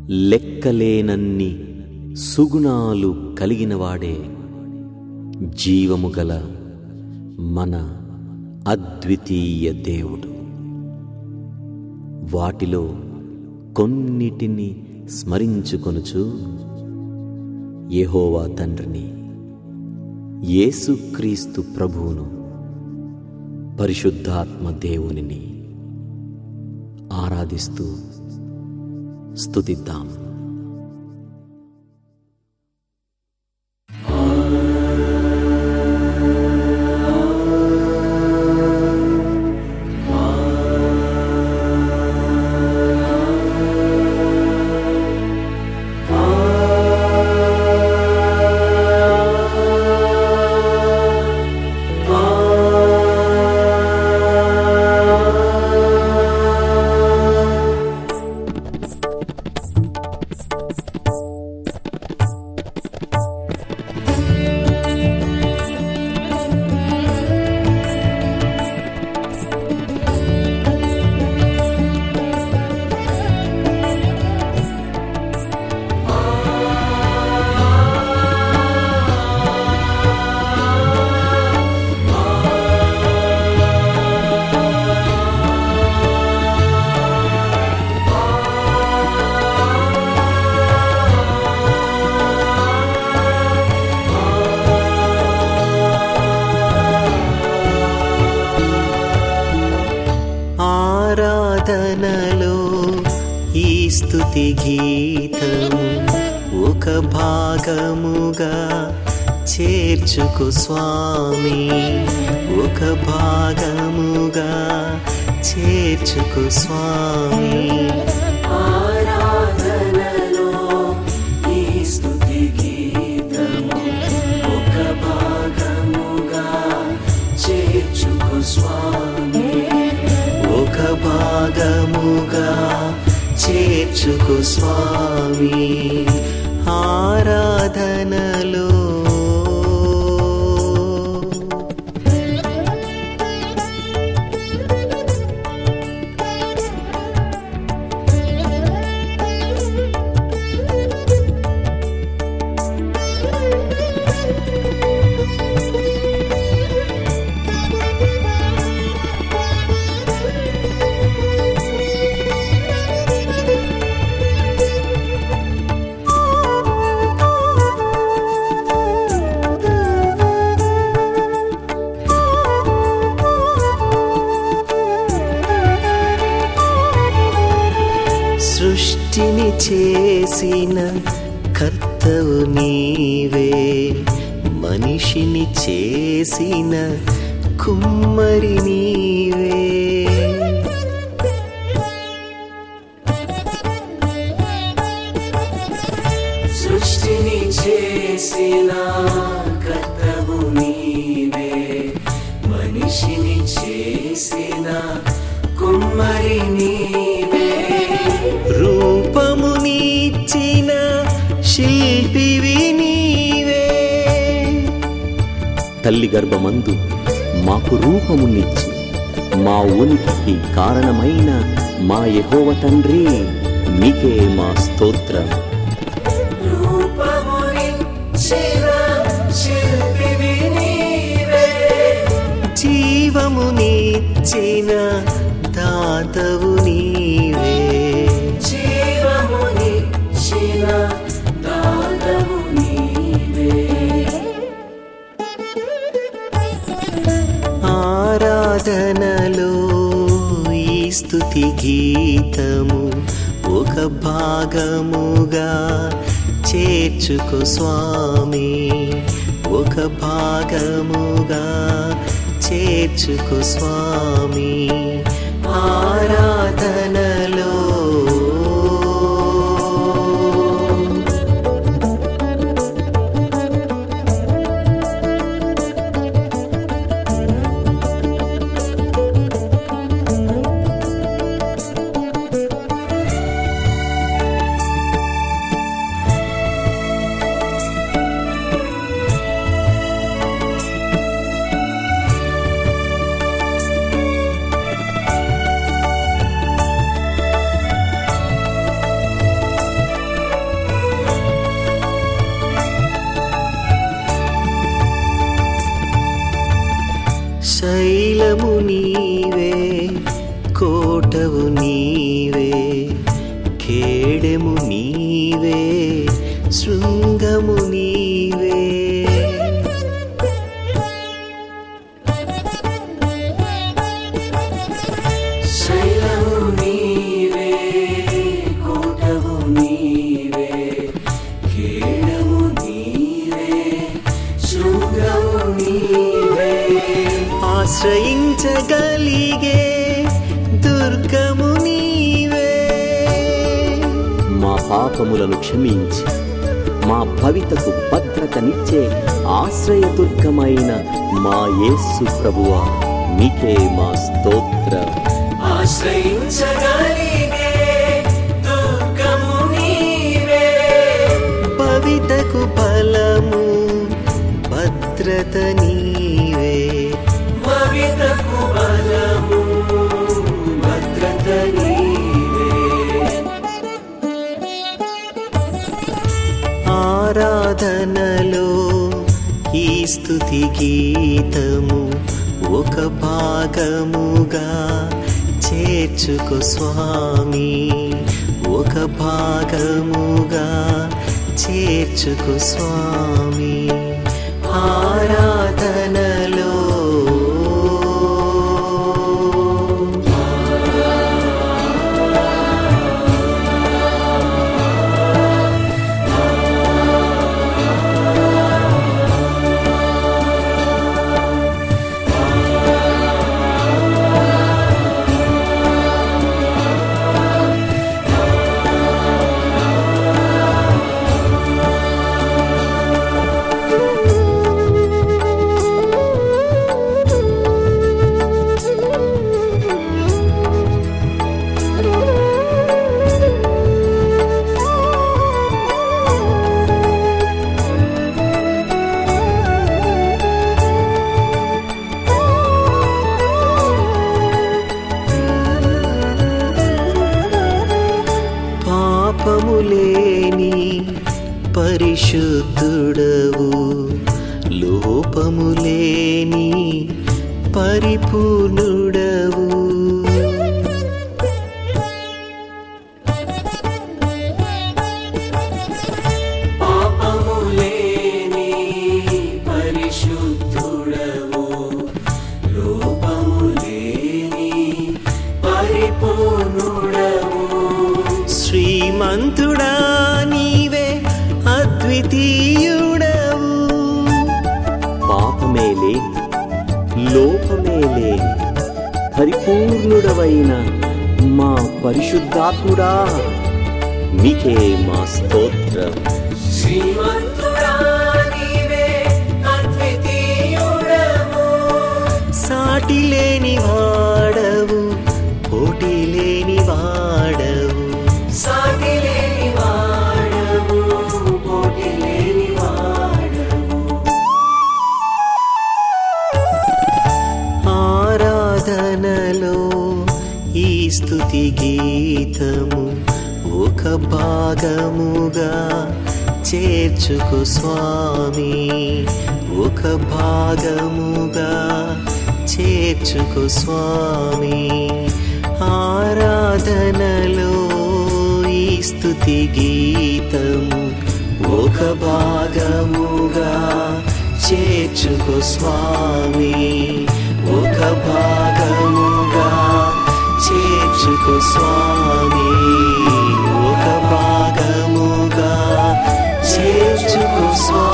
లెక్కలేనన్ని సుగుణాలు కలిగినవాడే జీవము గల మన అద్వితీయ దేవుడు వాటిలో కొన్నిటిని స్మరించుకొనుచు యెహోవా తండ్రిని యేసుక్రీస్తు ప్రభువును పరిశుద్ధాత్మ దేవునిని ఆరాధిస్తూ స్తుతిద్దాం ఆరాధనలో ఈ స్తుతి గీతము ఒక భాగముగా చేర్చుకు స్వామి ఒక భాగముగా చేర్చుకు స్వామి ఆరాధనలో ఈ స్తుతి గీతము ఒక భాగముగా చేర్చుకో స్వామి ఒక భాగముగా చేర్చుకు స్వామి ఆరాధనలో సృష్టిని చేసిన కర్తవు నీవే మనిషిని చేసిన కుమ్మరి నీవే సృష్టిని చేసిన కర్తవు నీవే మనిషిని చేసిన కుమ్మరి నీవే రూపము నీచిన శిల్పివి నీవే తల్లి గర్భమందు మాకు రూపమునిచ్చి మా ఉనికికి కారణమైన మా యెహోవ తండ్రి నీకే మా స్తోత్రం రూపమునిచ్చిన శిల్పివి నీవే జీవమునిచ్చిన దాతవు నీవే జీవమునిచ్చిన దాతవు నీవే ఆరాధనలో ఈ స్తుతి గీతము ఒక భాగముగా చేర్చుకో స్వామి ఒక భాగముగా చేర్చుకో స్వామి ఆరాధనలో కేడము నీవే శృంగము నీవే శైలము నీవే కోటవు నీవే కేడము నీవే శృంగము నీవే ఆశ్రయించగలిగే దుర్గము నీవే మా పాపములను క్షమించి మా భవితకు భద్రతనిచ్చే ఆశ్రయదుర్గమైన మా యేసు ప్రభువా నీకే మా స్తోత్ర ఆశ్రయించగలిగే దుర్గము నీవే పవితకు బలము భద్రత నీవే భవితకు బలము భద్రత నీవే ఆరాధనలో ఈ స్తుతి గీతము ఒక భాగముగా చేర్చుకో స్వామి ఒక భాగముగా చేర్చుకో స్వామి ఆరాధనలో పాపములేని పరిశుద్ధుడవు లోపములేని పరిపూర్ణుడవు పాపము లేని పరిశుద్ధుడవు లోపము లేని పరిపూర్ణుడవు శ్రీమంతుడా నీవే అద్వితీయుడవు పాపమే లేని లోపమే లేని పరిపూర్ణుడవైన మా పరిశుద్ధాత్ముడా నీకే మా స్తోత్ర శ్రీమంతుడా నీవే అద్వితీయుడవు సాటి లేని వాడవు పోటీ లేని వాడవు సాటి లేని వాడవు పోటీ లేని వాడవు ఆరాధనలో ఈ స్తుతి గీతము ఒక భాగముగా చేర్చుకో స్వామి ఒక భాగముగా చేర్చుకో స్వామి ఆరాధనలో ఈ స్తుతి గీతము ఒక భాగముగా చేర్చుకో స్వామి ఒక భాగముగా చేర్చుకో స్వామి ఒక భాగముగా చేర్చుకో స్వామి